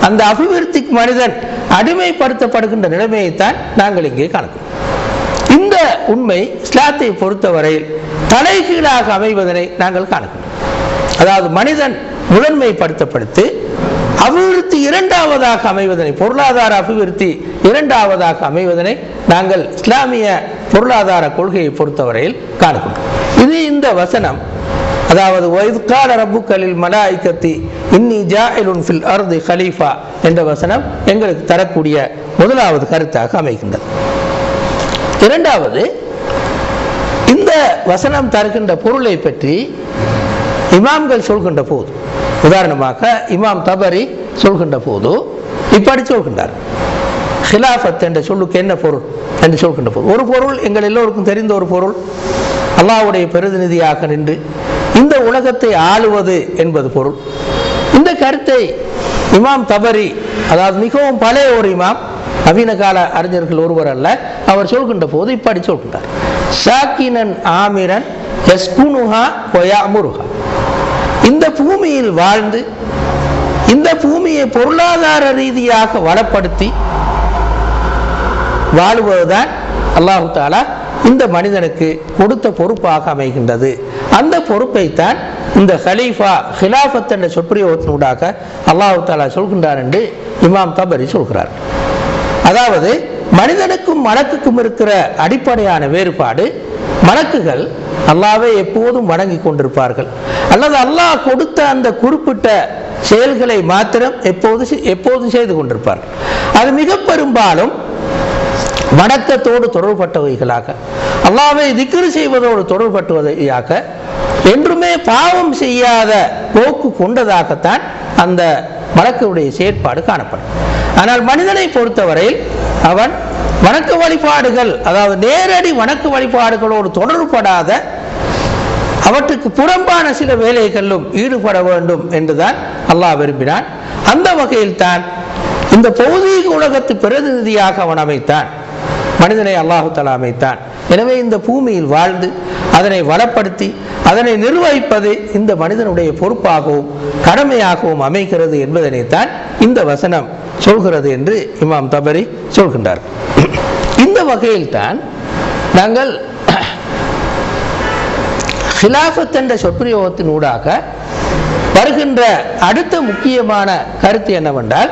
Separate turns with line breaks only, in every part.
அந்த அபிவிருத்திக்கு மனிதன் அடிமைப்படுத்தப்படுகின்ற நிலைமையைத்தான் நாங்கள் இங்கே காணலாம் இந்த உண்மை இஸ்லாத்தை பொறுத்தவரையில் தலைகீழாக அமைவதனை நாங்கள் காணலாம் அதாவது மனிதன் முதன்மைப்படுத்தப்படுத்தி அபிவிருத்தி இரண்டாவதாக அமைவதனை பொருளாதார அபிவிருத்தி இரண்டாவதாக அமைவதனை நாங்கள் இஸ்லாமிய பொருளாதார கொள்கையை பொறுத்தவரையில் காணுகின்றோம் இது இந்த வசனம் அதாவது ஒய்கால ரப்புக்கலில் மலாய்க்கத்தி இன்னி ஜாயிலுன் ஃபில் அர்து khalifa என்ற வசனம் எங்களுக்கு தரக்கூடிய முதலாவது கருத்தாக அமைகின்றது இரண்டாவது இந்த வசனம் தருகின்ற பொருளை பற்றி இமாம்கள் சொல்கின்ற போது உதாரணமாக இமாம் தபரி சொல்கின்ற போது இப்படி சொல்கின்றார் ஹிலாஃபத் என்ற சொல்லுக்கு என்ன பொருள் என்று சொல்கின்ற பொருள் ஒரு பொருள் எங்கள் எல்லோருக்கும் தெரிந்த ஒரு பொருள் அல்லாஹ்வுடைய பிரதிநிதியாக நின்று இந்த உலகத்தை ஆளுவது என்பது பொருள் இந்த கருத்தை இமாம் தபரி அதாவது மிகவும் பழைய ஒரு இமாம் நவீன கால அறிஞர்கள் ஒருவர் அல்ல அவர் சொல்கின்ற போது இப்படி சொல்கின்றார் ஷாக்கினன் ஆமிரன் எஸ்குனுஹா பொயாமுருஹா இந்த பூமியில் வாழ்ந்து இந்த பூமியை பொருளாதார ரீதியாக வளப்படுத்தி வாழுவதுதான் அல்லாஹு தாலா இந்த மனிதனுக்கு கொடுத்த பொறுப்பாக அமைகின்றது அந்த பொறுப்பைத்தான் இந்த ஹலீஃபா ஹிலாஃபத் என்ற சொற்பிரயோகத்தினூடாக அல்லாஹு தாலா சொல்கின்றார் என்று இமாம் தபரி சொல்கிறார் அதாவது மனிதனுக்கும் மலக்குக்கும் இருக்கிற அடிப்படையான வேறுபாடு மலக்குகள் அல்லாவை எப்போதும் வணங்கி கொண்டிருப்பார்கள் அல்லது அல்லாஹ் கொடுத்த அந்த குறிப்பிட்ட செயல்களை மாத்திரம் எப்போது செ- எப்போதும் செய்து கொண்டிருப்பார்கள் அது மிக பெரும்பாலும் வணக்கத்தோடு தொடர்பட்டவைகளாக அல்லாவை திக்ரு செய்வதோடு தொடர்பட்டுவதையாக என்றுமே பாவம் செய்யாத போக்கு கொண்டதாகத்தான் அந்த வழக்குடைய செயற்பாடு காணப்படும் ஆனால் மனிதனை பொறுத்தவரையில் அவன் வணக்க வழிபாடுகள் அதாவது நேரடி வணக்க வழிபாடுகளோடு தொடர்படாத அவற்றுக்கு புறம்பான சில வேலைகளிலும் ஈடுபட வேண்டும் என்றுதான் அல்லாஹ் விரும்பினான் அந்த வகையில் தான் இந்த பௌதீக உலகத்து பிரதிநிதியாக அவன் அமைத்தான் மனிதனை அல்லாஹு தலா அமைத்தான் எனவே இந்த பூமியில் வாழ்ந்து அதனை வளப்படுத்தி அதனை நிர்வகிப்பது இந்த மனிதனுடைய பொறுப்பாகவும் கடமையாகவும் அமைகிறது என்பதனைத்தான் இந்த வசனம் சொல்கிறது என்று இமாம் தபரி சொல்கின்றார் இந்த வகையில் தான் நாங்கள் ஹிலாஃபத் என்ற சொற்பிரயோகத்தின் ஊடாக வருகின்ற அடுத்த முக்கியமான கருத்து என்னவென்றால்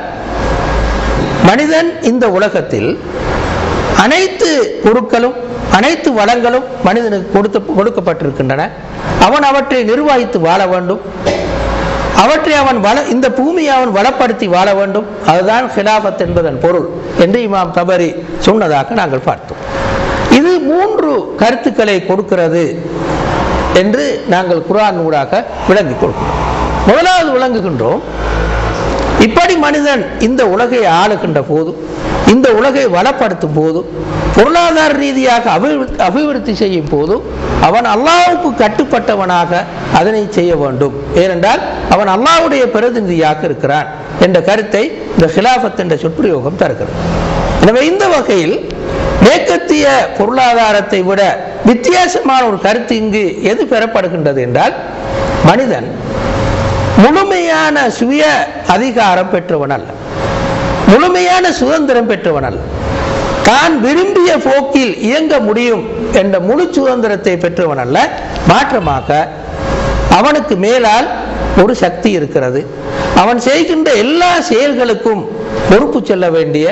மனிதன் இந்த உலகத்தில் அனைத்து பொருட்களும் அனைத்து வளங்களும் மனிதனுக்கு கொடுத்த கொடுக்கப்பட்டிருக்கின்றன அவன் அவற்றை நிர்வகித்து வாழ வேண்டும் அவற்றை அவன் வள இந்த பூமியை அவன் வளப்படுத்தி வாழ வேண்டும் அதுதான் ஹிலாஃபத் என்பதன் பொருள் என்று இமாம் தபரி சொன்னதாக நாங்கள் பார்த்தோம் இது மூன்று கருத்துக்களை கொடுக்கிறது என்று நாங்கள் குர்ஆன் ஊடாக விளங்கிக் கொள்கிறோம் முதலாவது விளங்குகின்றோம் இப்படி மனிதன் இந்த உலகை ஆளுகின்ற போது இந்த உலகை வளப்படுத்தும் போது பொருளாதார ரீதியாக அபிவிருத்தி அபிவிருத்தி செய்யும் போது அவன் அல்லாஹ்வுக்கு கட்டுப்பட்டவனாக அதனை செய்ய வேண்டும் ஏனென்றால் அவன் அல்லாஹ்வுடைய பிரதிநிதியாக இருக்கிறான் என்ற கருத்தை இந்த ஹிலாஃபத் என்ற சொற்பிரயோகம் தருகிறது எனவே இந்த வகையில் மேற்கத்திய பொருளாதாரத்தை விட வித்தியாசமான ஒரு கருத்து இங்கு எது பெறப்படுகின்றது என்றால் மனிதன் முழுமையான சுய அதிகாரம் பெற்றவன் அல்ல முழுமையான சுதந்திரம் பெற்றவன் அல்ல தான் விரும்பிய போக்கில் இயங்க முடியும் என்ற முழு சுதந்திரத்தை பெற்றவன் அல்ல மாற்றமாக அவனுக்கு மேலால் ஒரு சக்தி இருக்கிறது அவன் செய்கின்ற எல்லா செயல்களுக்கும் பொறுப்பு சொல்ல வேண்டிய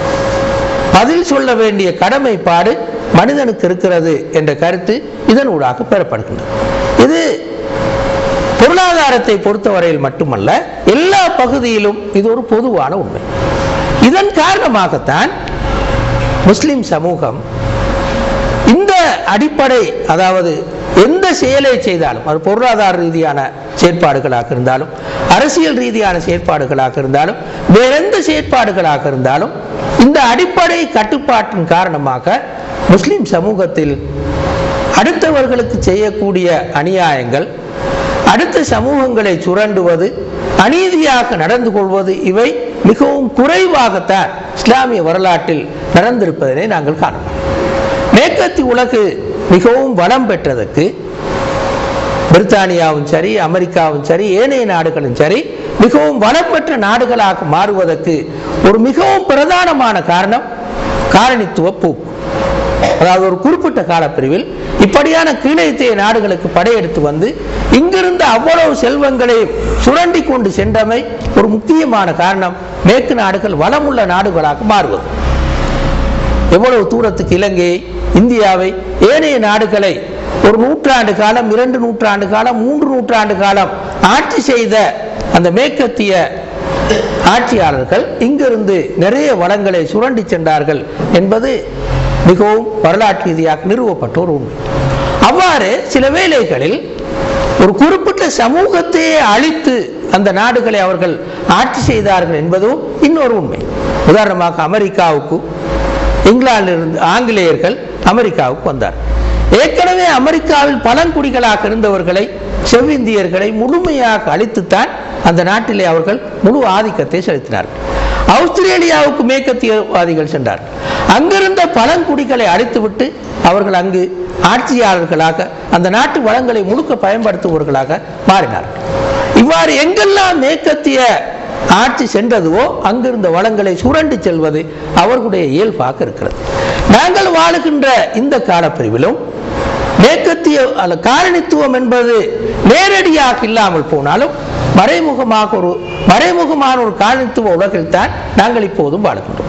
பதில் சொல்ல வேண்டிய கடமைப்பாடு மனிதனுக்கு இருக்கிறது என்ற கருத்து இதன் ஊடாக பெறப்படுகின்றது இது பொருளாதாரத்தை பொறுத்தவரையில் மட்டுமல்ல எல்லா பகுதியிலும் இது ஒரு பொதுவான உண்மை இதன் காரணமாகத்தான் முஸ்லிம் சமூகம் இந்த அடிப்படை அதாவது எந்த செயலை செய்தாலும் அது பொருளாதார ரீதியான செயற்பாடுகளாக இருந்தாலும் அரசியல் ரீதியான செயற்பாடுகளாக இருந்தாலும் வேறெந்த செயற்பாடுகளாக இருந்தாலும் இந்த அடிப்படை கட்டுப்பாட்டின் காரணமாக முஸ்லிம் சமூகத்தில் அடுத்தவர்களுக்கு செய்யக்கூடிய அநியாயங்கள் அடுத்த சமூகங்களை சுரண்டுவது அநீதியாக நடந்து கொள்வது இவை மிகவும் குறைவாகத்தான் இஸ்லாமிய வரலாற்றில் நடந்திருப்பதனை நாங்கள் காணலாம் மேற்கத்தி உலகு மிகவும் வளம் பெற்றதற்கு பிரித்தானியாவும் சரி அமெரிக்காவும் சரி ஏனைய நாடுகளும் சரி மிகவும் வளம் பெற்ற நாடுகளாக மாறுவதற்கு ஒரு மிகவும் பிரதானமான காரணம் காலனித்துவ போக்கு அதாவது ஒரு குறிப்பிட்ட காலப்பிரிவில் இப்படியான கீழைத்திய நாடுகளுக்கு படையெடுத்து வந்து இங்கிருந்த அவ்வளவு செல்வங்களையும் சுரண்டி கொண்டு சென்றமை ஒரு முக்கியமான காரணம் மேற்கு நாடுகள் வளமுள்ள நாடுகளாக மாறுவது எவ்வளவு தூரத்துக்கு இலங்கையை இந்தியாவை ஏனைய நாடுகளை ஒரு நூற்றாண்டு காலம் இரண்டு நூற்றாண்டு காலம் மூன்று நூற்றாண்டு காலம் ஆட்சி செய்த அந்த மேற்கத்திய ஆட்சியாளர்கள் இங்கிருந்து நிறைய வளங்களை சுரண்டி சென்றார்கள் என்பது மிகவும் வரலாற்று ரீதியாக நிறுவப்பட்ட ஒரு உண்மை அவ்வாறு சில வேளைகளில் ஒரு குறிப்பிட்ட சமூகத்தையே அழித்து அந்த நாடுகளை அவர்கள் ஆட்சி செய்தார்கள் என்பதும் இன்னொரு உண்மை உதாரணமாக அமெரிக்காவுக்கு இங்கிலாந்திலிருந்து ஆங்கிலேயர்கள் அமெரிக்காவுக்கு வந்தார் ஏற்கனவே அமெரிக்காவில் பழங்குடிகளாக இருந்தவர்களை செவ்விந்தியர்களை முழுமையாக அழித்துத்தான் அந்த நாட்டிலே அவர்கள் முழு ஆதிக்கத்தை செலுத்தினார்கள் ஆஸ்திரேலியாவுக்கு மேற்கத்தியவாதிகள் சென்றார்கள் அங்கிருந்த பழங்குடிகளை அழித்துவிட்டு அவர்கள் அங்கு ஆட்சியாளர்களாக அந்த நாட்டு வளங்களை முழுக்க பயன்படுத்துபவர்களாக மாறினார்கள் இவ்வாறு எங்கெல்லாம் மேற்கத்திய ஆட்சி சென்றதுவோ அங்கிருந்த வளங்களை சுரண்டி செல்வது அவர்களுடைய இயல்பாக இருக்கிறது நாங்கள் வாழுகின்ற இந்த காலப்பிரிவிலும் மேற்கத்திய அல்ல காரணித்துவம் என்பது நேரடியாக இல்லாமல் போனாலும் மறைமுகமாக ஒரு மறைமுகமான ஒரு காரணித்துவ உலகில் தான் நாங்கள் இப்போதும் வாழுகின்றோம்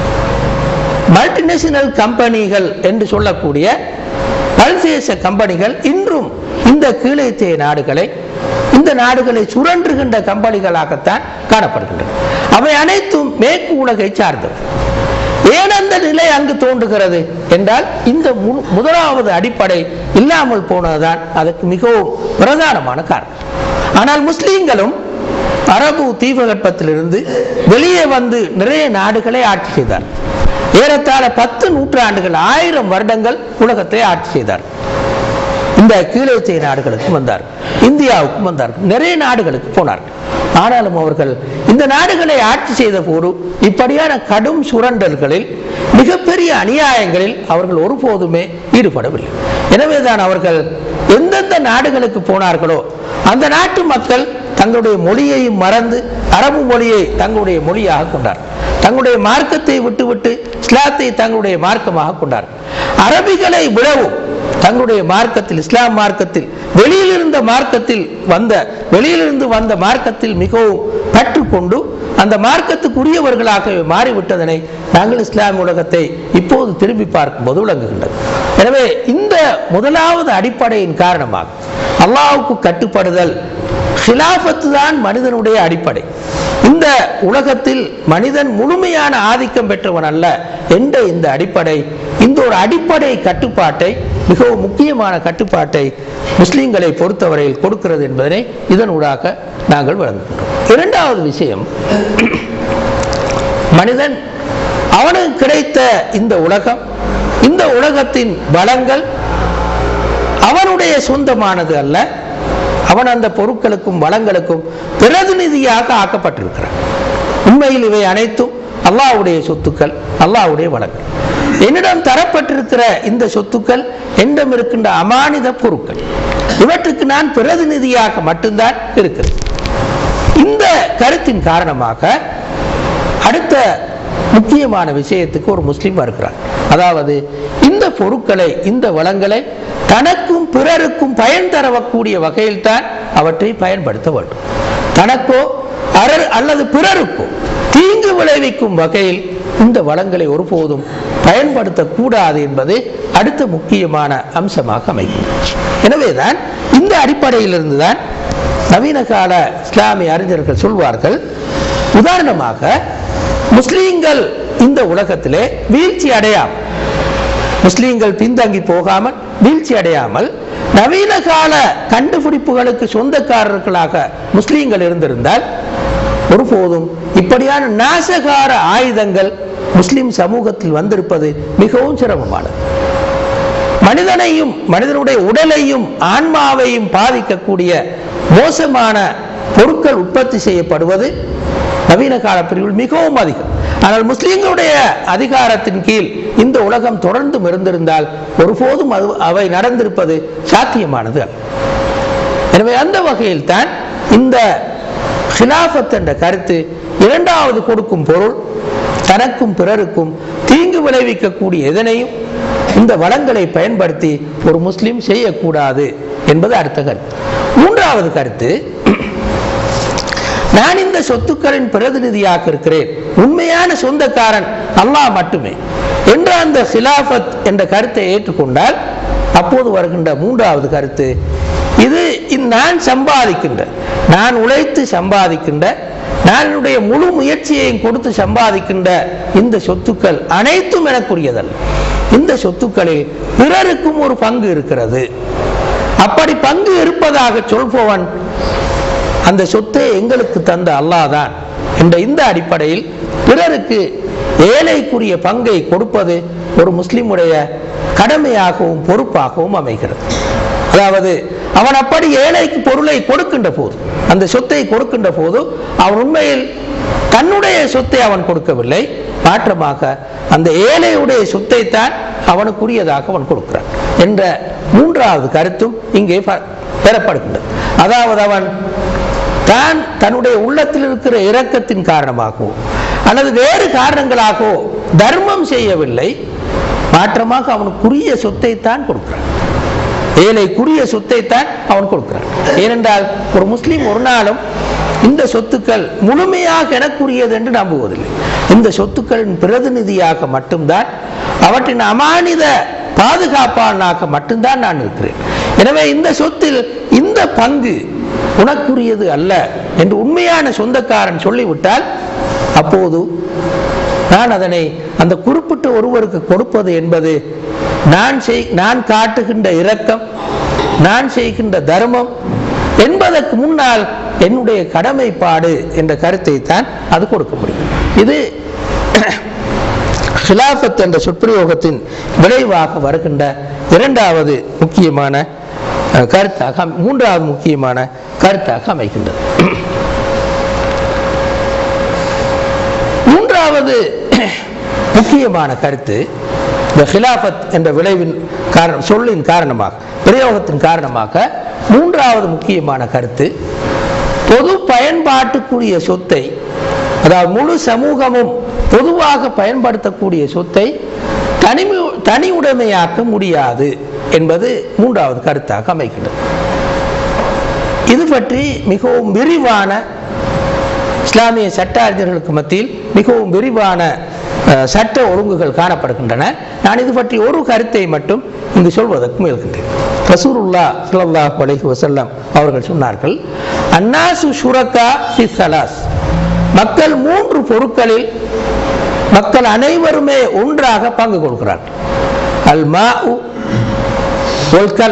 மல்டிநேஷனல் கம்பெனிகள் என்று சொல்லக்கூடிய பல்தேச கம்பெனிகள் இன்றும் இந்த கீழைத்திய நாடுகளை இந்த நாடுகளை சுழன்றுகின்ற கம்பெனிகளாகத்தான் காணப்படுகின்றன அவை அனைத்தும் மேற்கு உலகை சார்ந்தவை ஏன் அந்த நிலை அங்கு தோன்றுகிறது என்றால் இந்த மு- முதலாவது அடிப்படை இல்லாமல் போனதுதான் அதற்கு மிகவும் பிரதானமான காரணம் ஆனால் முஸ்லிம்களும் அரபு தீபகற்பத்திலிருந்து வெளியே வந்து நிறைய நாடுகளை ஆட்சி செய்தார் ஏறத்தாழ பத்து நூற்றாண்டுகள் ஆயிரம் வருடங்கள் உலகத்தை ஆட்சி செய்தார் இந்த கீழத்திய நாடுகளுக்கும் வந்தார் இந்தியாவுக்கும் வந்தார் நிறைய நாடுகளுக்கு போனார் ஆனாலும் அவர்கள் இந்த நாடுகளை ஆட்சி செய்த போது இப்படியான கடும் சுரண்டல்களில் மிகப்பெரிய அநியாயங்களில் அவர்கள் ஒருபோதுமே ஈடுபடவில்லை எனவேதான் அவர்கள் எந்தெந்த நாடுகளுக்கு போனார்களோ அந்த நாட்டு மக்கள் தங்களுடைய மொழியையும் மறந்து அரபு மொழியை தங்களுடைய மொழியாக கொண்டார் தங்களுடைய மார்க்கத்தை விட்டுவிட்டு இஸ்லாத்தை தங்களுடைய மார்க்கமாக கொண்டார் அரபிகளை விடவும் தங்களுடைய மார்க்கத்தில் இஸ்லாம் மார்க்கத்தில் வெளியில் இருந்த மார்க்கத்தில் வந்த வெளியிலிருந்து வந்த மார்க்கத்தில் மிகவும் பற்றுக்கொண்டு அந்த மார்க்கத்துக்குரியவர்களாக மாறிவிட்டதனை நாங்கள் இஸ்லாம் உலகத்தை இப்போது திரும்பி பார்க்கும்போது விளங்குகின்றது எனவே இந்த முதலாவது அடிப்படையின் காரணமாக அல்லாஹ்வுக்கு கட்டுப்படுதல் ஹிலாஃபத்து தான் மனிதனுடைய அடிப்படை இந்த உலகத்தில் மனிதன் முழுமையான ஆதிக்கம் பெற்றவன் அல்ல என்ற இந்த அடிப்படை இந்த ஒரு அடிப்படை கட்டுப்பாட்டை மிகவும் முக்கியமான கட்டுப்பாட்டை முஸ்லிம்களை பொறுத்தவரையில் கொடுக்கிறது என்பதனை இதனூடாக நாங்கள் வழங்குகிறோம் இரண்டாவது விஷயம் மனிதன் அவனுக்கு கிடைத்த இந்த உலகம் இந்த உலகத்தின் வளங்கள் அவனுடைய சொந்தமானது அல்ல அவன் அந்த பொருட்களுக்கும் வளங்களுக்கும் பிரதிநிதியாக ஆக்கப்பட்டிருக்கிறான் உண்மையில் இவை அனைத்தும் அல்லாஹ்வுடைய சொத்துக்கள் அல்லாஹ்வுடைய வளங்கள் என்னிடம் தரப்பட்டிருக்கிற இந்த சொத்துக்கள் என்னிடம் இருக்கின்ற அமானித பொருட்கள் இவற்றுக்கு நான் பிரதிநிதியாக மட்டும்தான் இருக்கிறேன் இந்த கருத்தின் காரணமாக அடுத்த முக்கியமான விஷயத்துக்கு ஒரு முஸ்லிம் வருகிறார் அதாவது இந்த பொருட்களை இந்த வளங்களை தனக்கும் பிறருக்கும் பயன் தரக்கூடிய வகையில் தான் அவற்றை பயன்படுத்த வேண்டும் தனக்கோ அரர் அல்லது பிறருக்கோ தீங்கு விளைவிக்கும் வகையில் இந்த வளங்களை ஒருபோதும் பயன்படுத்தக்கூடாது என்பது அடுத்த முக்கியமான அம்சமாக அமைக்கும் எனவேதான் இந்த அடிப்படையிலிருந்து தான் நவீன கால இஸ்லாமிய அறிஞர்கள் சொல்வார்கள் உதாரணமாக முஸ்லீம்கள் இந்த உலகத்திலே வீழ்ச்சி அடையாமல் முஸ்லீம்கள் பின்தங்கி போகாமல் வீழ்ச்சி அடையாமல் நவீன கால கண்டுபிடிப்புகளுக்கு சொந்தக்காரர்களாக முஸ்லீம்கள் இருந்திருந்தால் ஒருபோதும் இப்படியான நாசகார ஆயுதங்கள் முஸ்லிம் சமூகத்தில் வந்திருப்பது மிகவும் சிரமமானது மனிதனையும் மனிதனுடைய உடலையும் ஆன்மாவையும் பாதிக்கக்கூடிய மோசமான பொருட்கள் உற்பத்தி செய்யப்படுவது நவீன கால பிரிவில் மிகவும் அதிகம் ஆனால் முஸ்லிம்களுடைய அதிகாரத்தின் கீழ் இந்த உலகம் தொடர்ந்தும் இருந்திருந்தால் ஒருபோதும் அது அவை நடந்திருப்பது சாத்தியமானது அல்ல எனவே அந்த வகையில் தான் இந்த ஹிலாஃபத் என்ற கருத்து இரண்டாவது கொடுக்கும் பொருள் தனக்கும் பிறருக்கும் தீங்கு விளைவிக்கக்கூடிய எதனையும் இந்த வளங்களை பயன்படுத்தி ஒரு முஸ்லிம் செய்யக்கூடாது என்பது அடுத்த கருத்து மூன்றாவது கருத்து நான் இந்த சொத்துக்களின் பிரதிநிதியாக இருக்கிறேன் உண்மையான சொந்தக்காரன் அல்லாஹ் மட்டுமே என்ற அந்த ஹிலாஃபத் என்ற கருத்தை ஏற்றுக்கொண்டால் அப்போது வருகின்ற மூன்றாவது கருத்து இது இந் நான் சம்பாதிக்கின்ற நான் உழைத்து சம்பாதிக்கின்ற நான் என்னுடைய முழு முயற்சியையும் கொடுத்து சம்பாதிக்கின்ற இந்த சொத்துக்கள் அனைத்தும் எனக்குரியதல்ல இந்த சொத்துக்களில் பிறருக்கும் ஒரு பங்கு இருக்கிறது அப்படி பங்கு இருப்பதாக சொல்பவன் அந்த சொத்தை எங்களுக்கு தந்த அல்லாதான் என்ற இந்த அடிப்படையில் பிறருக்கு ஏழைக்குரிய பங்கை கொடுப்பது ஒரு முஸ்லிமுடைய கடமையாகவும் பொறுப்பாகவும் அமைகிறது அதாவது அவன் அப்படி ஏழைக்கு பொருளை கொடுக்கின்ற போது அந்த சொத்தை கொடுக்கின்ற போது அவன் உண்மையில் தன்னுடைய சொத்தை அவன் கொடுக்கவில்லை மாற்றமாக அந்த ஏழையுடைய சொத்தை தான் அவனுக்குரியதாக அவன் கொடுக்கிறான் என்ற மூன்றாவது கருத்தும் இங்கே ப- பெறப்படுகின்றது அதாவது அவன் தான் தன்னுடைய உள்ளத்தில் இருக்கிற இரக்கத்தின் காரணமாகவோ அல்லது வேறு காரணங்களாகவோ தர்மம் செய்யவில்லை மாற்றமாக அவனுக்குரிய சொத்தை தான் கொடுக்கிறான் ஏழைக்குரிய சொத்தை தான் அவன் கொடுக்கிறான் ஏனென்றால் ஒரு முஸ்லிம் ஒரு நாளும் இந்த சொத்துக்கள் முழுமையாக எனக்குரியது என்று நம்புவதில்லை இந்த சொத்துக்களின் பிரதிநிதியாக மட்டும்தான் அவற்றின் அமானித பாதுகாப்பானாக மட்டும்தான் நான் இருக்கிறேன் எனவே இந்த சொத்தில் இந்த பங்கு உனக்குரியது அல்ல என்று உண்மையான சொந்தக்காரன் சொல்லிவிட்டால் அப்போது நான் அதனை அந்த குறிப்பிட்ட ஒருவருக்கு கொடுப்பது என்பது நான் செய் நான் காட்டுகின்ற இரக்கம் நான் செய்கின்ற தர்மம் என்பதற்கு முன்னால் என்னுடைய கடமைப்பாடு என்ற கருத்தை தான் அது கொடுக்க முடியும் இது ஹிலாஃபத் என்ற சொற்பிரயோகத்தின் விளைவாக வருகின்ற இரண்டாவது முக்கியமான அஹ், கருத்தாக அமை- மூன்றாவது முக்கியமான கருத்தாக அமைகின்றது மூன்றாவது முக்கியமான கருத்து இந்த ஹிலாஃபத் என்ற விளைவின் காரணம் சொல்லின் காரணமாக பிரயோகத்தின் காரணமாக மூன்றாவது முக்கியமான கருத்து பொது பயன்பாட்டுக்குரிய சொத்தை அதாவது முழு சமூகமும் பொதுவாக பயன்படுத்தக்கூடிய சொத்தை தனி தனி உடைமையாக்க முடியாது என்பது மூன்றாவது கருத்தாக அமைக்கின்றது இது பற்றி மிகவும் விரிவான இஸ்லாமிய சட்ட அறிஞர்களுக்கு மத்தியில் மிகவும் விரிவான அஹ், சட்ட ஒழுங்குகள் காணப்படுகின்றன நான் இது பற்றி ஒரு கருத்தை மட்டும் இங்கு சொல்வதற்கு முயல்கின்றேன் ரசூலுல்லா ஸல்லல்லாஹு அலைஹி வஸல்லம் அவர்கள் சொன்னார்கள் அன்னாசு ஷுரக்கா ஃபி ஸலாஸ் மக்கள் மூன்று பொருட்களில் மக்கள் அனைவருமே ஒன்றாக பங்கு கொள்கிறார்கள் அல் மாஉ ஒல் கல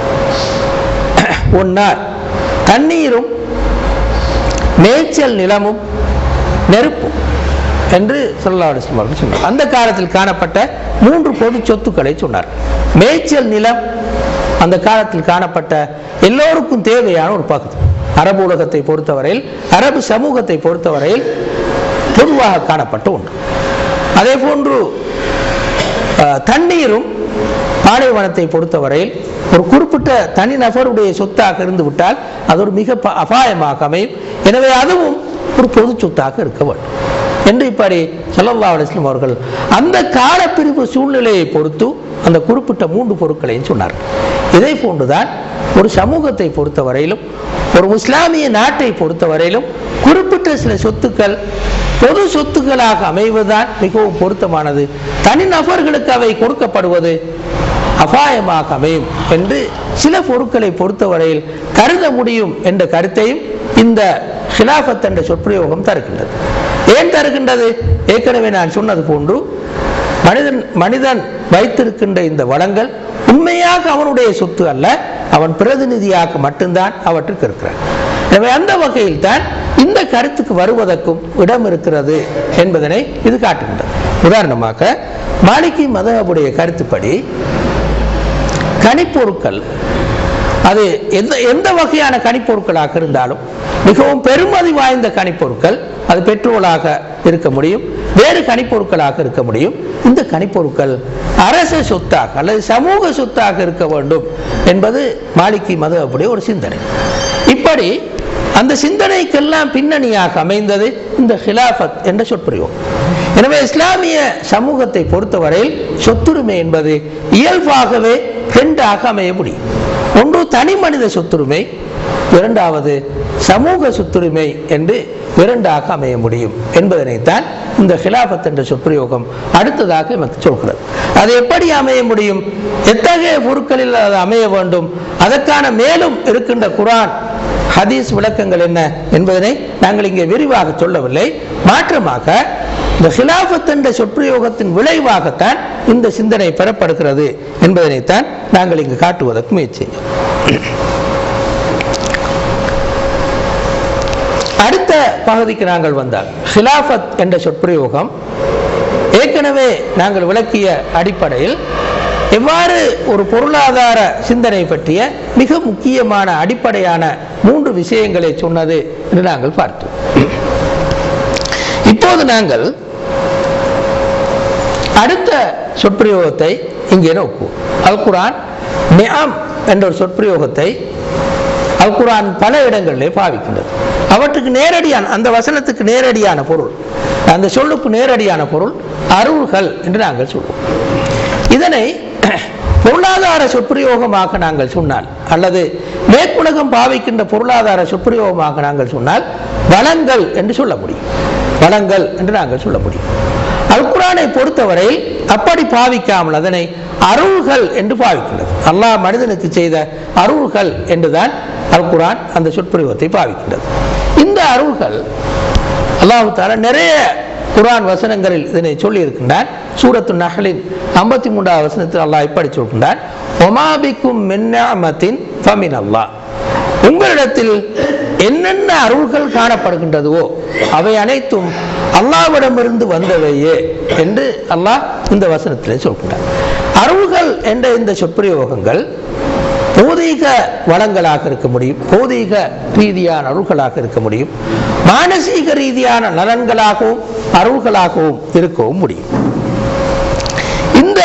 ஒன்னார் தண்ணீரும் மேய்ச்சல் நிலமும் நெருப்பும் என்று சொல்லா அவர்கள் சொன்னார் அந்த காலத்தில் காணப்பட்ட மூன்று பொது சொத்துக்களை சொன்னார் மேய்ச்சல் நிலம் அந்த காலத்தில் காணப்பட்ட எல்லோருக்கும் தேவையான ஒரு பகுதி அரபு உலகத்தை பொறுத்தவரையில் அரபு சமூகத்தை பொறுத்தவரையில் பொதுவாக காணப்பட்ட ஒன்று அதே போன்று அஹ், தண்ணீரும் பாலைவனத்தை பொறுத்தவரையில் ஒரு குறிப்பிட்ட தனிநபருடைய சொத்தாக இருந்து விட்டால் அது ஒரு மிக ப- அபாயமாக அமையும் எனவே அதுவும் ஒரு பொது சொத்தாக இருக்க வேண்டும் என்று இப்படி ஸல்லல்லாஹு அலைஹி வஸல்லம் அவர்கள் அந்த காலப்பிரிவு சூழ்நிலையை பொறுத்து அந்த குறிப்பிட்ட மூன்று பொருட்களையும் சொன்னார்கள் இதை போன்றுதான் ஒரு சமூகத்தை பொறுத்தவரையிலும் ஒரு இஸ்லாமிய நாட்டை பொறுத்தவரையிலும் குறிப்பிட்ட சில சொத்துக்கள் பொது சொத்துக்களாக அமைவதுதான் மிகவும் பொருத்தமானது தனிநபர்களுக்கு அவை கொடுக்கப்படுவது அபாயமாக அமையும் என்று சில பொருட்களை பொறுத்தவரையில் கருத முடியும் என்ற கருத்தையும் இந்த ஹிலாஃபத் என்ற சொற்பிரயோகம் தருகின்றது ஏன் தருகின்றது ஏற்கனவே நான் சொன்னது போன்று மனிதன் மனிதன் வைத்திருக்கின்ற இந்த வளங்கள் உண்மையாக அவனுடைய சொத்து அல்ல அவன் பிரதிநிதியாக மட்டும்தான் அவற்றுக்கு இருக்கிறான் எனவே அந்த வகையில் தான் இந்த கருத்துக்கு வருவதற்கும் இடம் இருக்கிறது என்பதனை இது காட்டுகின்றது உதாரணமாக மாலிகி மதகுடைய கருத்துப்படி கனிப்பொருட்கள் அது எந்த எந்த வகையான கனிப்பொருட்களாக இருந்தாலும் மிகவும் பெருமதி வாய்ந்த கனிப்பொருட்கள் அது பெட்ரோலாக இருக்க முடியும் வேறு கனிப்பொருட்களாக இருக்க முடியும் இந்த கனிப்பொருட்கள் அரச சொத்தாக அல்லது சமூக சொத்தாக இருக்க வேண்டும் என்பது மாலிகி மதகுடைய ஒரு சிந்தனை இப்படி அந்த சிந்தனைக்கெல்லாம் பின்னணியாக அமைந்தது இந்த ஹிலாஃபத் என்ற சொற்பிரயோகம் எனவே இஸ்லாமிய சமூகத்தை பொறுத்தவரையில் சொத்துரிமை என்பது இயல்பாகவே ரெண்டாக அமைய முடியும் ஒன்று தனி மனித சொத்துரிமை இரண்டாவது சமூக சொத்துரிமை என்று இரண்டாக அமைய முடியும் என்பதனைத்தான் இந்த ஹிலாபத் என்ற சொற்பிரயோகம் அடுத்ததாக நமக்கு சொல்கிறது அது எப்படி அமைய முடியும் எத்தகைய பொருட்களில் அது அமைய வேண்டும் அதற்கான மேலும் இருக்கின்ற குரான் ஹதீஸ் விளக்கங்கள் என்ன என்பதனை நாங்கள் இங்கே விரிவாக சொல்லவில்லை மாற்றமாக இந்த ஹிலாபத் என்ற சொற்பிரயோகத்தின் விளைவாகத்தான் இந்த சிந்தனை பெறப்படுகிறது என்பதனைத்தான் நாங்கள் இங்கு காட்டுவதற்கு முயற்சி செய்யும் அடுத்த பகுதிக்கு நாங்கள் வந்தால் ஹிலாஃபத் என்ற சொற்பிரயோகம் ஏற்கனவே நாங்கள் விளக்கிய அடிப்படையில் எவ்வாறு ஒரு பொருளாதார சிந்தனை பற்றிய மிக முக்கியமான அடிப்படையான மூன்று விஷயங்களை சொன்னது என்று நாங்கள் பார்த்தோம் இப்போது நாங்கள் அடுத்த சொற்பிரயோகத்தை இங்கே நோக்குவோம் அல் குரான் நியாம் என்ற ஒரு சொற்பிரயோகத்தை அல் குரான் பல இடங்களிலே பாவிக்கின்றது அவற்றுக்கு நேரடியான அந்த வசனத்துக்கு நேரடியான பொருள் அந்த சொல்லுக்கு நேரடியான பொருள் அருள்கள் என்று நாங்கள் சொல்வோம் இதனை பொருளாதார சொற்பிரயோகமாக நாங்கள் சொன்னால் அல்லது மேற்குலகம் பாவிக்கின்ற பொருளாதார சொற்பிரயோகமாக நாங்கள் சொன்னால் வளங்கள் என்று சொல்ல முடியும் வளங்கள் என்று நாங்கள் சொல்ல முடியும் அல் குரானை பொறுத்தவரையில் அப்படி பாவிக்காமல் அதனை அருள்கள் என்று பாவிக்கின்றது அல்லாஹ் மனிதனுக்கு செய்த அருள்கள் என்றுதான் அல் குரான் அந்த சொற்பிரயோகத்தை பாவிக்கின்றது இந்த அருள்கள் அல்லாஹு தாலா நிறைய குரான் வசனங்களில் இதனை சொல்லி இருக்கின்றான் சூரத்து நகலின் ஐம்பத்தி மூன்றாவது வசனத்தில் அல்லாஹ் இப்படி சொல்கின்றான் ஒமாபிக்கும் மின்னாமத்தின் ஃபமின் அல்லாஹ் உங்களிடத்தில் என்னென்ன அருள்கள் காணப்படுகின்றதுவோ அவை அனைத்தும் அல்லாவிடமிருந்து வந்தவையே என்று அல்லாஹ் இந்த வசனத்திலே சொல்கின்றார் அருள்கள் என்ற இந்த சொற்பிரயோகங்கள் பௌதீக வளங்களாக இருக்க முடியும் பௌதீக ரீதியான அருள்களாக இருக்க முடியும் மானசீக ரீதியான நலன்களாகவும் அருள்களாகவும் இருக்கவும் முடியும் இந்த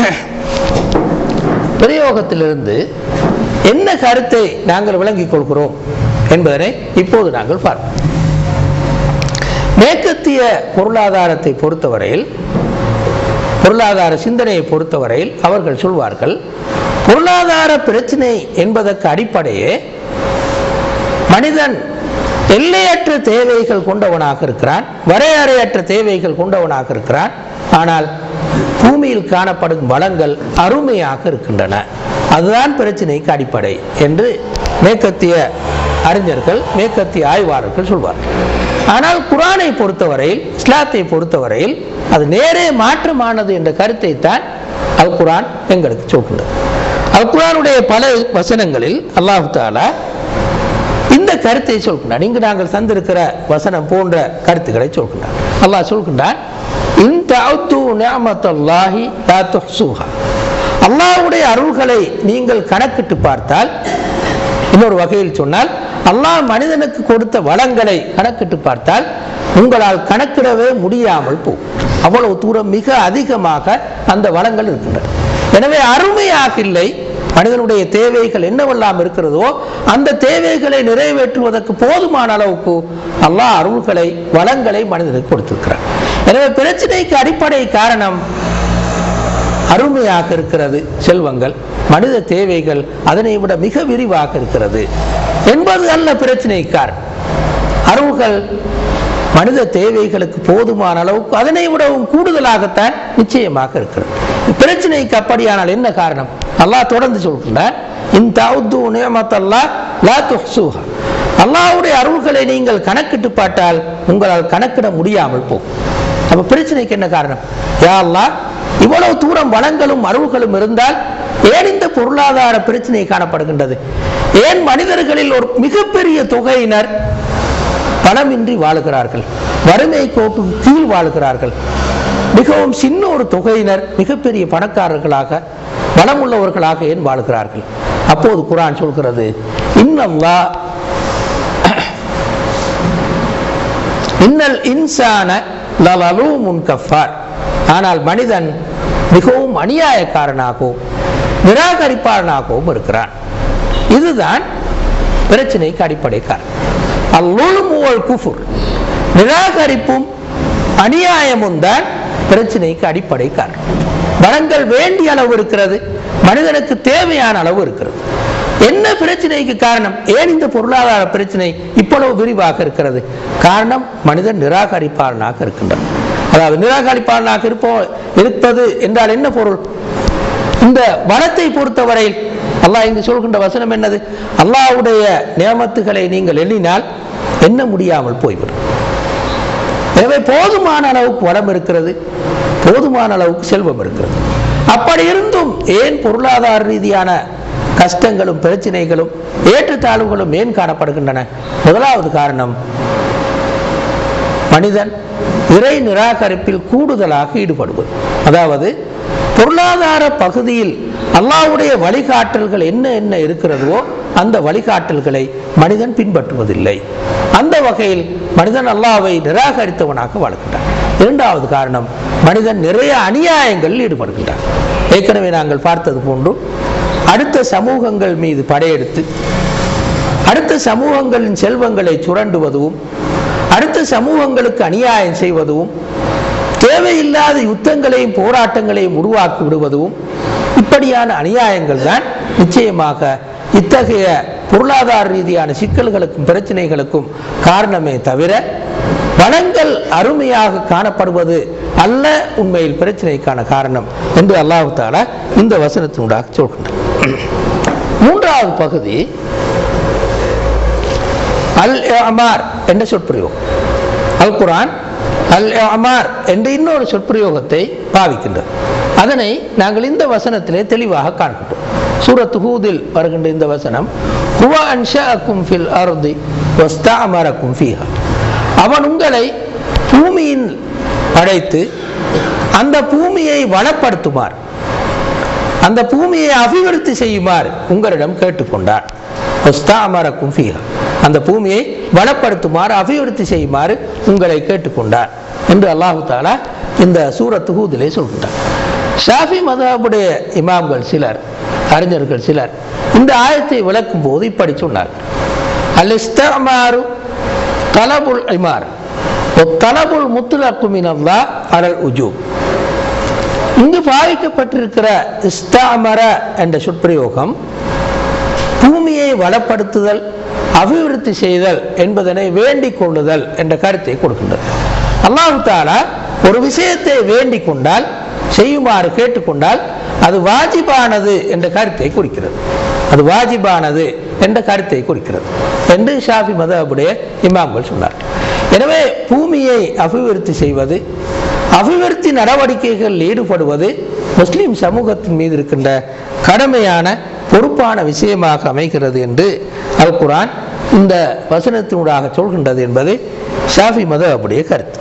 பிரயோகத்திலிருந்து என்ன கருத்தை நாங்கள் விளங்கிக் கொள்கிறோம் என்பதனை இப்போது நாங்கள் பார்ப்போம் மேற்கத்திய பொருளாதாரத்தை பொறுத்தவரையில் பொருளாதார சிந்தனையை பொறுத்தவரையில் அவர்கள் சொல்வார்கள் பொருளாதார பிரச்சனை என்பதற்கு அடிப்படையே மனிதன் எல்லையற்ற தேவைகள் கொண்டவனாக இருக்கிறான் வரையறையற்ற தேவைகள் கொண்டவனாக இருக்கிறான் ஆனால் பூமியில் காணப்படும் வளங்கள் அருமையாக இருக்கின்றன அதுதான் பிரச்சனைக்கு அடிப்படை என்று மேற்கத்திய அறிஞர்கள் மேற்கத்திய ஆய்வாளர்கள் சொல்வார்கள் ஆனால் குரானை பொறுத்தவரையில் இஸ்லாத்தை பொறுத்தவரையில் அது நேரே மாற்றமானது என்ற கருத்தை தான் அல் குரான் எங்களுக்கு சொல்கின்றது அல் குரானுடைய பல வசனங்களில் அல்லாஹு தாலா இந்த கருத்தை சொல்கின்றான் இங்கு நாங்கள் தந்திருக்கிற வசனம் போன்ற கருத்துக்களை சொல்கின்றான் அல்லாஹ் சொல்கின்றான் அல்லாஹ்வுடைய அருள்களை நீங்கள் கணக்கிட்டு பார்த்தால் இன்னொரு வகையில் சொன்னால் அல்லாஹ் மனிதனுக்கு கொடுத்த வளங்களை கணக்கிட்டு பார்த்தால் உங்களால் கணக்கிடவே முடியாமல் போகும் அவ்வளவு தூரம் மிக அதிகமாக அந்த வளங்கள் இருக்கின்றன எனவே அருமையாக இல்லை மனிதனுடைய தேவைகள் என்னவெல்லாம் இருக்கிறதோ அந்த தேவைகளை நிறைவேற்றுவதற்கு போதுமான அளவுக்கு அல்லாஹ் அருள்களை வளங்களை மனிதனுக்கு கொடுத்திருக்கிறார் எனவே பிரச்சனைக்கு அடிப்படை காரணம் அருமையாக இருக்கிறது செல்வங்கள் மனித தேவைகள் அதனை விட மிக விரிவாக இருக்கிறது என்பது அல்ல பிரச்சனை காரணம் அருள்கள் மனித தேவைகளுக்கு போதுமான அளவுக்கு அதனை விடவும் கூடுதலாகத்தான் நிச்சயமாக இருக்கிறது பிரச்சனைக்கு அப்படியானால் என்ன காரணம் அல்லாஹ் தொடர்ந்து சொல்கின்றார் இந்த அல்லாஹ்வுடைய அருள்களை நீங்கள் கணக்கிட்டு பார்த்தால் உங்களால் கணக்கிட முடியாமல் போகும் அப்ப பிரச்சனைக்கு என்ன காரணம் யா அல்லாஹ் இவ்வளவு தூரம் வளங்களும் அருள்களும் இருந்தால் ஏன் இந்த பொருளாதார பிரச்சனை காணப்படுகின்றது ஏன் மனிதர்களில் ஒரு மிகப்பெரிய தொகையினர் பணமின்றி வாழுகிறார்கள் வறுமை கோட்டு கீழ் வாழுகிறார்கள் மிகவும் சின்ன ஒரு தொகையினர் மிகப்பெரிய பணக்காரர்களாக பலமுள்ளவர்களாக ஏன் வாழுகிறார்கள் அப்போது குரான் சொல்கிறது இன்னல்லா இன்னல் இன்சான லலலூமுன் கஃபார் ஆனால் மனிதன் மிகவும் அநியாயக்காரனாகவும் நிராகரிப்பாளனாகவும் இருக்கிறான் இதுதான் பிரச்சனைக்கு அடிப்படை காரணம் அல்லுல்முவல் குஃபுர் நிராகரிப்பும் அநியாயமும் தான் பிரச்சனைக்கு அடிப்படை காரணம் வளங்கள் வேண்டிய அளவு இருக்கிறது மனிதனுக்கு தேவையான அளவு இருக்கிறது என்ன பிரச்சனைக்கு காரணம் ஏன் இந்த பொருளாதார பிரச்சனை இவ்வளவு விரிவாக இருக்கிறது காரணம் மனிதன் நிராகரிப்பாளனாக இருக்கின்றான் அதாவது நிராகரிப்பாளனாக இருப்போ இருப்பது என்றால் என்ன பொருள் இந்த வனத்தை பொறுத்தவரையில் அல்லாஹ் இங்கு சொல்கின்ற வசனம் என்னது அல்லாஹ்வுடைய நியமத்துகளை நீங்கள் எண்ணினால் எண்ண முடியாமல் போய்விடும் எனவே போதுமான அளவுக்கு வளம் இருக்கிறது போதுமான அளவுக்கு செல்வம் இருக்கிறது அப்படி இருந்தும் ஏன் பொருளாதார ரீதியான கஷ்டங்களும் பிரச்சனைகளும் ஏற்றத்தாழ்வுகளும் ஏன் காணப்படுகின்றன முதலாவது காரணம் மனிதன் இறை நிராகரிப்பில் கூடுதலாக ஈடுபடுவது அதாவது பொருளாதார பகுதியில் அல்லாஹ்வுடைய வழிகாட்டல்கள் என்ன என்ன இருக்கிறதோ அந்த வழிகாட்டல்களை மனிதன் பின்பற்றுவதில்லை அந்த வகையில் மனிதன் அல்லாஹ்வை நிராகரித்தவனாக வாழ்கின்றான் இரண்டாவது காரணம் மனிதன் நிறைய அநியாயங்களில் ஈடுபடுகின்றான் ஏற்கனவே நாங்கள் பார்த்தது போன்று அடுத்த சமூகங்கள் மீது படையெடுத்து அடுத்த சமூகங்களின் செல்வங்களை சுரண்டுவதும் அடுத்த சமூகங்களுக்கு அநியாயம் செய்வதும் தேவையில்லாத யுத்தங்களையும் போராட்டங்களையும் உருவாக்கி விடுவதும் இப்படியான அநியாயங்கள் தான் நிச்சயமாக இத்தகைய பொருளாதார ரீதியான சிக்கல்களுக்கும் பிரச்சனைகளுக்கும் காரணமே தவிர வளங்கள் அருமையாக காணப்படுவது அல்ல உண்மையில் பிரச்சனைக்கான காரணம் என்று அல்லாஹு தாலா இந்த வசனத்தினூடாக சொல்கின்றார் மூன்றாவது பகுதி அல் அமார் என்ற சொற்பிரயோகம் அல் குரான் அல் அமார் என்ற இன்னொரு சொற்பிரயோகத்தை பாவிக்கின்றது அதனை நாங்கள் இந்த வசனத்திலே தெளிவாக காண்கின்றோம் சூரத் ஹூதில் வருகின்ற இந்த வசனம் ஹுவ அன்ஷாக்கும் ஃபில் அர்தி வஸ்தாமரக்கும் ஃபீஹா அவன் உங்களை பூமியின் படைத்து அந்த பூமியை வளப்படுத்துமாறு அந்த பூமியை அபிவிருத்தி செய்யுமாறு உங்களிடம் கேட்டுக்கொண்டார் வஸ்தாமரக்கும் ஃபீஹா அந்த பூமியை வளப்படுத்துமாறு அபிவிருத்தி செய்யுமாறு உங்களை கேட்டுக்கொண்டார் என்று அல்லாஹு தாலா இந்த சூரத்து ஹூதிலே சொல்கின்றார் ஷாஃபி மதாபுடைய இமாம்கள் சிலர் அறிஞர்கள் சிலர் இந்த ஆயத்தை விளக்கும் போது இப்படி சொன்னார் அல் இஸ்தமாரு தலபுல் இமார் தலபுல் முத்துலக்கு மினல்லா அலல் உஜூப் இங்கு பாவிக்கப்பட்டிருக்கிற இஸ்தாமர என்ற சொற்பிரயோகம் பூமியை வளப்படுத்துதல் அபிவிருத்தி செய்தல் என்பதனை வேண்டிக் கொள்ளுதல் என்ற கருத்தை கொடுக்கின்றது அல்லாஹு தாலா ஒரு விஷயத்தை வேண்டிக் கொண்டால் செய்யுமாறு கேட்டுக்கொண்டால் அது வாஜிபானது என்ற கருத்தை குறிக்கிறது அது வாஜிபானது என்ற கருத்தை குறிக்கிறது என்று ஷாஃபி மதபுடைய இமாம்கள் சொன்னார் எனவே பூமியை அபிவிருத்தி செய்வது அபிவிருத்தி நடவடிக்கைகளில் ஈடுபடுவது முஸ்லிம் சமூகத்தின் மீது இருக்கின்ற கடமையான பொறுப்பான விஷயமாக அமைகிறது என்று அல் குரான் இந்த வசனத்தினூடாக சொல்கின்றது என்பது ஷாஃபி மதபுடைய கருத்து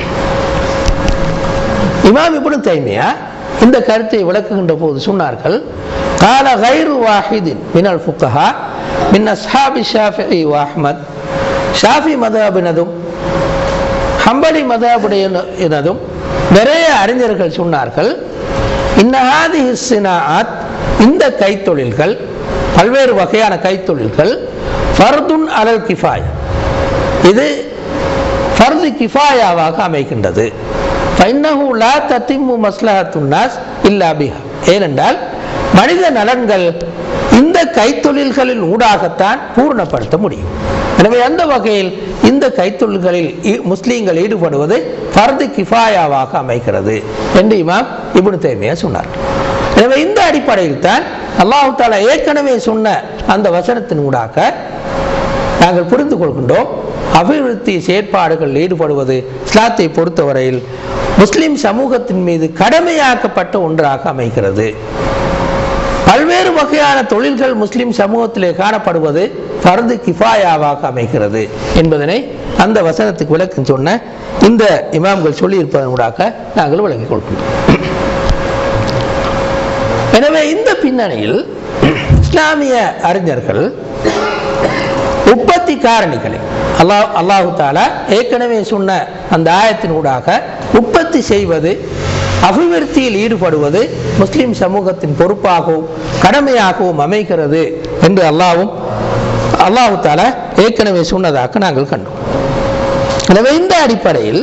இமாம் இப்னு தைமியா இந்த கருத்தை விளக்குகின்ற போது சொன்னார்கள் கால கைரு வாஹிதின் மினல் ஃபுக்கஹா மின் அஸ்ஹாபி ஷாஃபி அஹ்மத் ஷாஃபி மதாபினதும் ஹம்பலி மதாபுடையனதும் நிறைய அறிஞர்கள் சொன்னார்கள் இன்னஹாதி ஹிஸ்ஸினாத் இந்த கைத்தொழில்கள் பல்வேறு வகையான கைத்தொழில்கள் ஃபர்துன் அலல் கிஃபாய் இது ஃபர்து கிஃபாயாவாக அமைகின்றது ஃபைன்னஹு லா தத்திம்மு மஸ்லஹத்துன் நாஸ் இல்லா பிஹா ஏனென்றால் மனித நலன்கள் இந்த கைத்தொழில்களின் ஊடாகத்தான் பூர்ணப்படுத்த முடியும் எனவே அந்த வகையில் இந்த கைத்தொழில்களில் ஈ- முஸ்லீம்கள் ஈடுபடுவது ஃபர்து கிஃபாயாவாக அமைகிறது என்று இமாம் இப்னு தைமியா சொன்னார் எனவே இந்த அடிப்படையில் தான் அல்லாஹு தாலா ஏற்கனவே சொன்ன அந்த வசனத்தின் ஊடாக நாங்கள் புரிந்து கொள்கின்றோம் அபிவிருத்தி செயற்பாடுகளில் ஈடுபடுவது இஸ்லாத்தை பொறுத்தவரையில் முஸ்லிம் சமூகத்தின் மீது கடமையாக்கப்பட்ட ஒன்றாக அமைகிறது பல்வேறு வகையான தொழில்கள் முஸ்லிம் சமூகத்திலே காணப்படுவது ஃபர்து கிஃபாயாவாக அமைகிறது என்பதனை அந்த வசனத்துக்கு விளக்கம் சொன்ன இந்த இமாம்கள் சொல்லியிருப்பதன் ஊடாக நாங்கள் விளங்கிக் கொள்கின்றோம் எனவே இந்த பின்னணியில் இஸ்லாமிய அறிஞர்கள் உற்பத்தி காரணிகளை அல்லாஹ் அல்லாஹு தாலா ஏற்கனவே சொன்ன அந்த ஆயத்தின் ஊடாக உற்பத்தி செய்வது அபிவிருத்தியில் ஈடுபடுவது முஸ்லிம் சமூகத்தின் பொறுப்பாகவும் கடமையாகவும் அமைகிறது என்று அல்லாவும் அல்லாஹு தாலா ஏற்கனவே சொன்னதாக நாங்கள் கண்டோம் எனவே இந்த அடிப்படையில்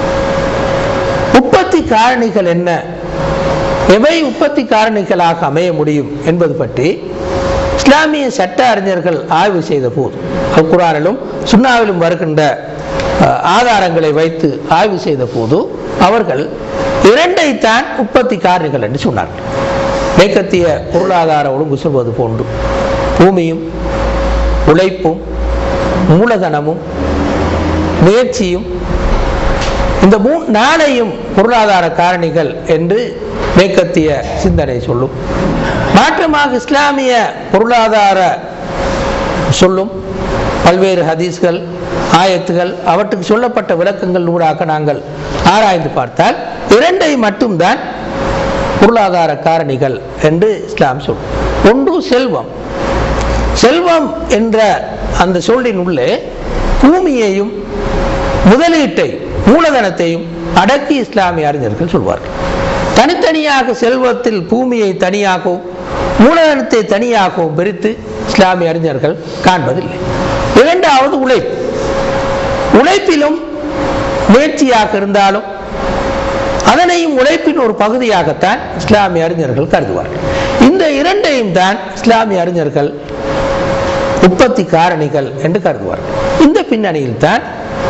உற்பத்தி காரணிகள் என்ன எவை உற்பத்தி காரணிகளாக அமைய முடியும் என்பது பற்றி இஸ்லாமிய சட்ட அறிஞர்கள் ஆய்வு செய்த போது அல் குரானிலும் சுன்னாவிலும் வருகின்ற அஹ், ஆதாரங்களை வைத்து ஆய்வு செய்த போது அவர்கள் இரண்டைத்தான் உற்பத்தி காரணிகள் என்று சொன்னார்கள் மேற்கத்திய பொருளாதார ஒழுங்கு சொல்வது போன்று பூமியும் உழைப்பும் மூலதனமும் முயற்சியும் இந்த மூ நாளையும் பொருளாதார காரணிகள் என்று மேற்கத்திய சிந்தனை சொல்லும் மாற்றமாக இஸ்லாமிய பொருளாதார சொல்லும் பல்வேறு ஹதீஸ்கள் ஆயத்துகள் அவற்றுக்கு சொல்லப்பட்ட விளக்கங்கள் நூறாக நாங்கள் ஆராய்ந்து பார்த்தால் இரண்டை மட்டும்தான் பொருளாதார காரணிகள் என்று இஸ்லாம் சொல்லும் ஒன்று செல்வம் செல்வம் என்ற அந்த சொல்லின் உள்ளே பூமியையும் முதலீட்டை மூலதனத்தையும் அடக்கி இஸ்லாமிய அறிஞர்கள் சொல்வார்கள் தனித்தனியாக செல்வத்தில் பூமியை தனியாகவும் மூலதனத்தை தனியாகவும் பிரித்து இஸ்லாமிய அறிஞர்கள் காண்பதில்லை இரண்டாவது உழைப்பு உழைப்பிலும் முயற்சியாக இருந்தாலும் அதனையும் உழைப்பின் ஒரு பகுதியாகத்தான் இஸ்லாமிய அறிஞர்கள் கருதுவார்கள் இந்த இரண்டையும் தான் இஸ்லாமிய அறிஞர்கள் உற்பத்தி காரணிகள் என்று கருதுவார்கள் இந்த பின்னணியில் தான்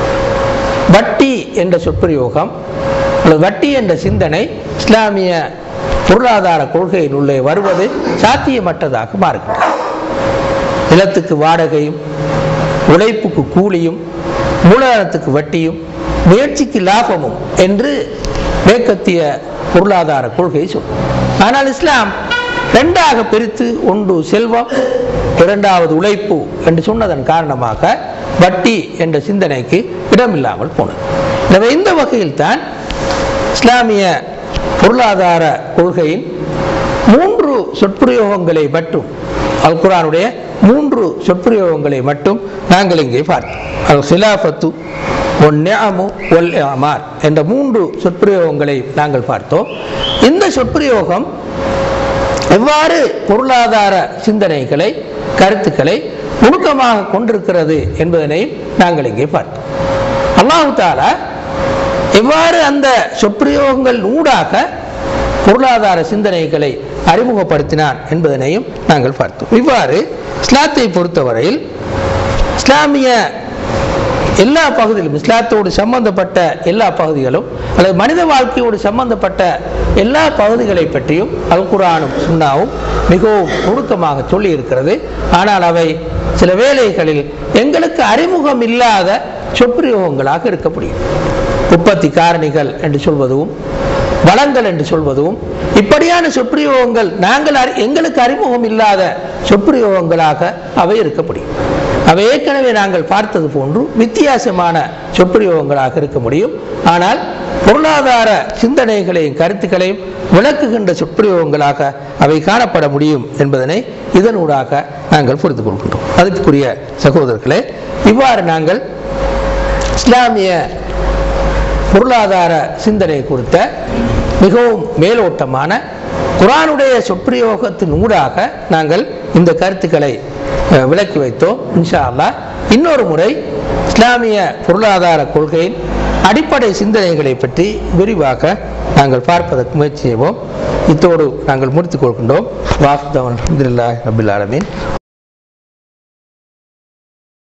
வட்டி என்ற சொற்பிரயோகம் அல்லது வட்டி என்ற சிந்தனை இஸ்லாமிய பொருளாதார கொள்கையின் உள்ளே வருவது சாத்தியமற்றதாக மாறுகிறது நிலத்துக்கு வாடகையும் உழைப்புக்கு கூலியும் மூலதனத்துக்கு வட்டியும் முயற்சிக்கு லாபமும் என்று மேற்கத்திய பொருளாதார கொள்கை சொல்லும் ஆனால் இஸ்லாம் ரெண்டாக பிரித்து ஒன்று செல்வம் இரண்டாவது உழைப்பு என்று சொன்னதன் காரணமாக வட்டி என்ற சிந்தனைக்கு இடமில்லாமல் போனது எனவே இந்த வகையில் தான் இஸ்லாமிய பொருளாதார கொள்கையின் மூன்று சொற்பிரயோகங்களை மட்டும் அல் குரானுடைய மூன்று சொற்பிரயோகங்களை மட்டும் நாங்கள் இங்கே பார்த்தோம் அல் ஹிலாஃபத்து ஒன் நியமு ஒல் அமார் என்ற மூன்று சொற்பிரயோகங்களை நாங்கள் பார்த்தோம் இந்த சொற்பிரயோகம் எவ்வாறு பொருளாதார சிந்தனைகளை கருத்துக்களை நுணுக்கமாக கொண்டிருக்கிறது என்பதனையும் நாங்கள் இங்கே பார்த்தோம் அல்லாஹு தாலா எவ்வாறு அந்த சொற்பிரயோகங்கள் ஊடாக பொருளாதார சிந்தனைகளை அறிமுகப்படுத்தினான் என்பதனையும் நாங்கள் பார்த்தோம் இவ்வாறு இஸ்லாத்தை பொறுத்தவரையில் இஸ்லாமிய எல்லா பகுதியிலும் இஸ்லாத்தோடு சம்பந்தப்பட்ட எல்லா பகுதிகளும் அல்லது மனித வாழ்க்கையோடு சம்பந்தப்பட்ட எல்லா பகுதிகளை பற்றியும் அல் குரானும் சுன்னாவும் மிகவும் நுணுக்கமாக சொல்லி இருக்கிறது ஆனால் அவை சில வேளைகளில் எங்களுக்கு அறிமுகம் இல்லாத சொற்பிரயோகங்களாக இருக்க முடியும் உற்பத்தி காரணிகள் என்று சொல்வதும் வளங்கள் என்று சொல்வதும் இப்படியான சொற்பிரயோகங்கள் நாங்கள் அறி- எங்களுக்கு அறிமுகம் இல்லாத சொற்பிரயோகங்களாக அவை இருக்க முடியும் அவை ஏற்கனவே நாங்கள் பார்த்தது போன்று வித்தியாசமான சொற்பிரயோகங்களாக இருக்க முடியும் ஆனால் பொருளாதார சிந்தனைகளையும் கருத்துக்களையும் விளக்குகின்ற சொற்பிரயோகங்களாக அவை காணப்பட முடியும் என்பதனை இதனூடாக நாங்கள் புரிந்து கொள்கின்றோம் அதுக்குரிய சகோதரர்களே இவ்வாறு நாங்கள் இஸ்லாமிய பொருளாதார சிந்தனை குறித்த மிகவும் மேலோட்டமான குரானுடைய சொற்பிரயோகத்தின் ஊடாக நாங்கள் இந்த கருத்துக்களை அஹ், விளக்கி வைத்தோம் இன்ஷா அல்லாஹ் இன்னொரு முறை இஸ்லாமிய பொருளாதார கொள்கையின் அடிப்படை சிந்தனைகளை பற்றி விரிவாக நாங்கள் பார்ப்பதற்கு முயற்சி செய்வோம் இத்தோடு நாங்கள் முடித்துக் கொள்கின்றோம் வாசுதவன் அலமதுல்லாஹ் ரபில் ஆலமீன்